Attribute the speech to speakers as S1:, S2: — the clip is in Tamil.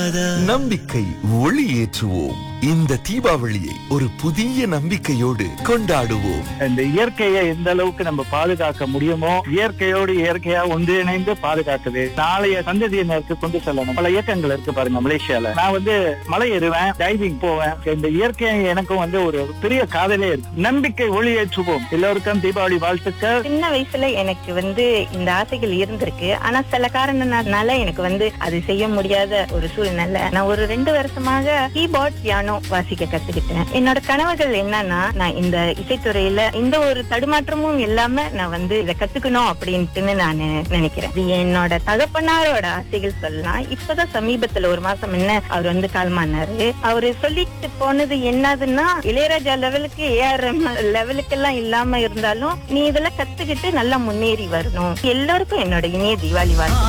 S1: நம்பிக்கை ஒளி ஏற்றுவோம் இந்த தீபாவளியை ஒரு புதிய நம்பிக்கையோடு கொண்டாடுவோம்
S2: இந்த இயற்கையை எந்த அளவுக்கு நம்ம பாதுகாக்க முடியுமோ இயற்கையோடு இயற்கையா ஒன்றிணைந்து பாதுகாக்குது நாளைய சந்ததியினருக்கு கொண்டு செல்லணும் பல இயக்கங்கள் இருக்கு பாருங்க மலேசியால நான் வந்து மலை ஏறுவேன் டைவிங் போவேன் இந்த இயற்கை எனக்கும் வந்து ஒரு பெரிய காதலே இருக்கு நம்பிக்கை ஒளி ஏற்றுவோம் எல்லோருக்கும் தீபாவளி வாழ்த்துக்கள்
S3: சின்ன வயசுல எனக்கு வந்து இந்த ஆசைகள் இருந்திருக்கு ஆனா சில காரணனால எனக்கு வந்து அது செய்ய முடியாத ஒரு சூழ்நிலை நான் ஒரு ரெண்டு வருஷமாக கீபோர்ட் பியானோ வாசிக்க கத்துக்கிட்டேன் என்னோட கனவுகள் என்னன்னா நான் இந்த இசைத்துறையில எந்த ஒரு தடுமாற்றமும் இல்லாம நான் வந்து இதை கத்துக்கணும் அப்படின்ட்டுன்னு நான் நினைக்கிறேன் இது என்னோட தகப்பனாரோட ஆசைகள் சொல்லலாம் இப்பதான் சமீபத்துல ஒரு மாசம் என்ன அவர் வந்து கால்மானாரு அவரு சொல்லிட்டு போனது என்னதுன்னா இளையராஜா லெவலுக்கு ஏஆர்எம் லெவலுக்கு எல்லாம் இல்லாம இருந்தாலும் நீ இதெல்லாம் கத்துக்கிட்டு நல்லா முன்னேறி வரணும் எல்லாருக்கும் என்னோட இனிய தீபாவளி வாழ்த்து